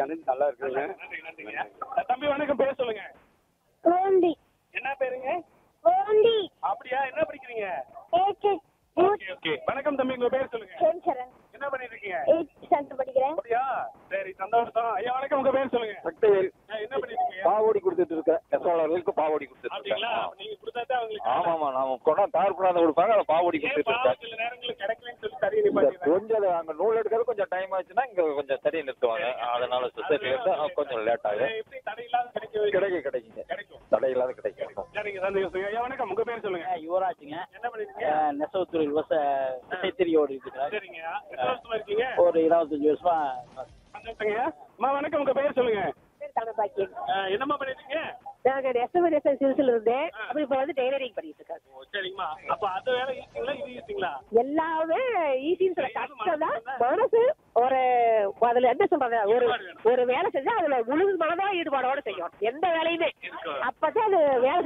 அனைத்து நல்லா இருக்குங்க நன்றி நன்றிங்க தம்பி வணக்கம் பேர் சொல்லுங்க ஓண்டி என்ன பேருங்க ஓண்டி அப்படியா என்ன படிக்கிறீங்க ஏகே ஓகே ஓகே வணக்கம் தம்பி உங்க பேர் சொல்லுங்க சேம்சரன் என்ன பண்ணிட்டு இருக்கீங்க எயிட் ஸ்டாண்டர்ட் படிக்கிறேன் அப்படியா சரி சந்தோஷம் ஐயா வணக்கம் உங்க பேர் சொல்லுங்க சக்திவேல் ஆ, என்ன பண்ணிட்டு இருக்கீங்க பாவோடி கொடுத்துட்டு இருக்கேன் நெசவாளர்களுக்கு பாவோடி கொடுத்துட்டு அப்படிங்களா இருக்கேன் அப்ப நீங்க கொடுத்தாதான் அவங்களுக்கு ஆமா ஆமா நாம கொண்டா தார் கொண்டாந்து கொடுப்பாங்க அதை பாவோடி ஏன் கொடுத்துட்டு பாவம் இருக்கேன் சில நேரங்களில் கிடைக்கலன்னு சொல்லி தரையை இந்த நிப்பாட்டிடுறாங்க கொஞ்சம் அது அங்க நூல் எடுக்கிறது கொஞ்சம் டைம் ஆச்சுன்னா இங்க கொஞ்சம் தடி நிறுத்துவாங்க அதனால சொசைட்டில இருந்து அஹ், கொஞ்சம் லேட் ஆகும் அது எப்படி தடை இல்லாத கிடைக்க வைக்க- கிடைக்கும் கிடைக்குங்க கிடைக்கும் தடை இல்லாத கிடைக்கும் சரிங்க சந்தோஷம் ஐயா வணக்கம் உங்க பேர் சொல்லுங்க யுவராஜுங்க என்ன பண்ணிட்டு இருக்கீங்க நெசவுத்துறை விவசாய விசைத்தறியோடு இருக்கிறார் சரிங்க எத்தனை வருஷமா இருக்கீங்க ஒரு இருபத்தஞ்சு வருஷமா சந்தோஷங்க அம்மா வணக்கம் உங்க பேர் சொல்லுங்க பேர் தமிழ்பாக்கியன் ஆ, என்னம்மா பண்ணிட்டு இருக்கீங்க நாங்க எஸ்எம்எஸ் சிறுசில் இருந்தேன் அப்புறம் இப்போ வந்து டெய்லரிங் பண்ணிட்டு இருக்கேன் ஓ, சரிங்கம்மா அப்ப அந்த வேலை ஈஸிங்களா இது ஈஸிங்களா எல்லாமே ஈஸின்னு சொல்ல கஷ்டம் தான் மனசு ஒரு அதுல என்ன சொல்றது ஒரு ஒரு வேலை செஞ்சா அதுல முழு மனதா ஈடுபாடோட செய்யும் எந்த வேலையுமே அப்பதான் அது வேலை